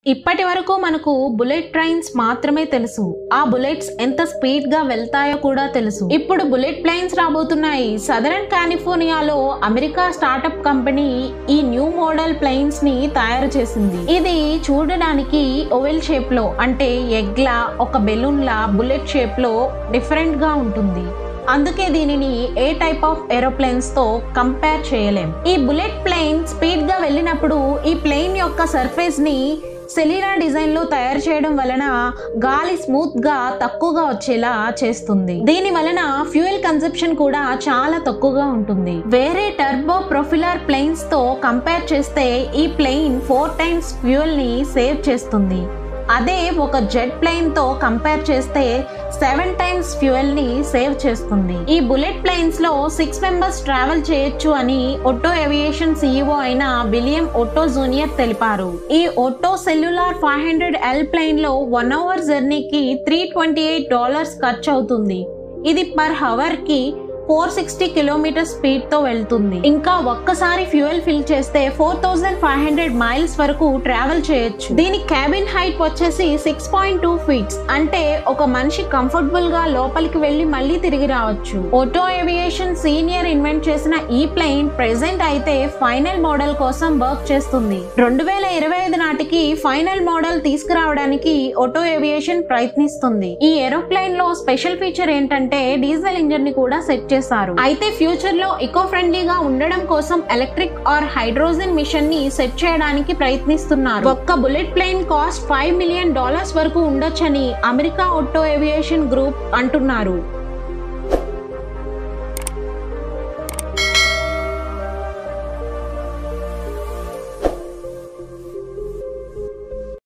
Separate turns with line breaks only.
ఇప్పటి వరకు మనకు బుల్లెట్ ట్రైన్స్ మాత్రమే తెలుసు ఆ బుల్లెట్స్ ఎంత స్పీడ్ గా వెళ్తాయో కూడా తెలుసు ఇప్పుడు బుల్లెట్ ప్లేన్స్ రాబోతున్నాయి సదరన్ కాలిఫోర్నియాలో అమెరికా స్టార్టప్ కంపెనీ ఈ న్యూ మోడల్ ప్లేన్స్ ని తయారు చేసింది ఇది చూడడానికి ఓవెల్ షేప్ లో అంటే ఎగ్లా ఒక బెలూన్ లా బుల్లెట్ షేప్ లో డిఫరెంట్ గా ఉంటుంది అందుకే దీనిని ఏ టైప్ ఆఫ్ ఏరోప్లేన్స్ తో కంపేర్ చేయలేం ఈ బుల్లెట్ ప్లేన్ స్పీడ్ గా వెళ్ళినప్పుడు ఈ ప్లేన్ యొక్క సర్ఫేస్ ని సెలీనా డిజైన్ లో తయారు చేయడం వలన గాలి స్మూత్ గా తక్కువగా వచ్చేలా చేస్తుంది దీని వలన ఫ్యూయల్ కన్సెప్షన్ కూడా చాలా తక్కువగా ఉంటుంది వేరే టర్బో ప్రొఫిలర్ ప్లేన్స్ తో కంపేర్ చేస్తే ఈ ప్లేన్ ఫోర్ టైమ్స్ ఫ్యూయల్ ని సేవ్ చేస్తుంది అదే ఒక జెట్ ప్లేన్ తో కంపేర్ చేస్తే సెవెన్ టైమ్స్ ఫ్యూయల్ ని సేవ్ చేస్తుంది ఈ బుల్లెట్ ప్లేన్స్ లో సిక్స్ మెంబర్స్ ట్రావెల్ చేయొచ్చు అని ఒట్టో ఏవియేషన్ సీఈఓ అయిన విలియం ఒట్టో జూనియర్ తెలిపారు ఈ Otto cellular five hundred L plane లో వన్ అవర్ జర్నీకి త్రీ ట్వంటీ ఎయిట్ డాలర్స్ ఖర్చు అవుతుంది ఇది పర్ హవర్ కి ఫోర్ సిక్స్టీ కిలోమీటర్ స్పీడ్ తో వెళ్తుంది ఇంకా ఒక్కసారి ఫ్యూయల్ ఫిల్ చేస్తే four thousand five hundred miles వరకు ట్రావెల్ చేయొచ్చు దీని క్యాబిన్ హైట్ వచ్చేసి సిక్స్ పాయింట్ టూ ఫీట్స్ అంటే ఒక మనిషి కంఫర్టబుల్ గా లోపలికి వెళ్లి మళ్ళీ తిరిగి రావచ్చు ఓటో ఏవియేషన్ సీనియర్ ఇన్వెంట్ చేసిన ఈ ప్లేన్ ప్రెసెంట్ అయితే ఫైనల్ మోడల్ కోసం వర్క్ చేస్తుంది రెండు వేల ఇరవై ఐదు నాటికి ఫైనల్ మోడల్ తీసుకురావడానికి ఓటో ఏవియేషన్ ప్రయత్నిస్తుంది ఈ ఏరోప్లేన్ లో స్పెషల్ ఫీచర్ ఏంటంటే డీజిల్ ఇంజన్ ని కూడా సెట్ చేశారు అయితే ఫ్యూచర్ లో ఎకో ఫ్రెండ్లీగా ఉండడం కోసం ఎలక్ట్రిక్ ఆర్ హైడ్రోజన్ మిషన్ ని సెట్ చేయడానికి ప్రయత్నిస్తున్నారు ఒక్క bullet plane cost five million dollars వరకు ఉండొచ్చని అమెరికా ఆటో ఏవియేషన్ గ్రూప్ అంటున్నారు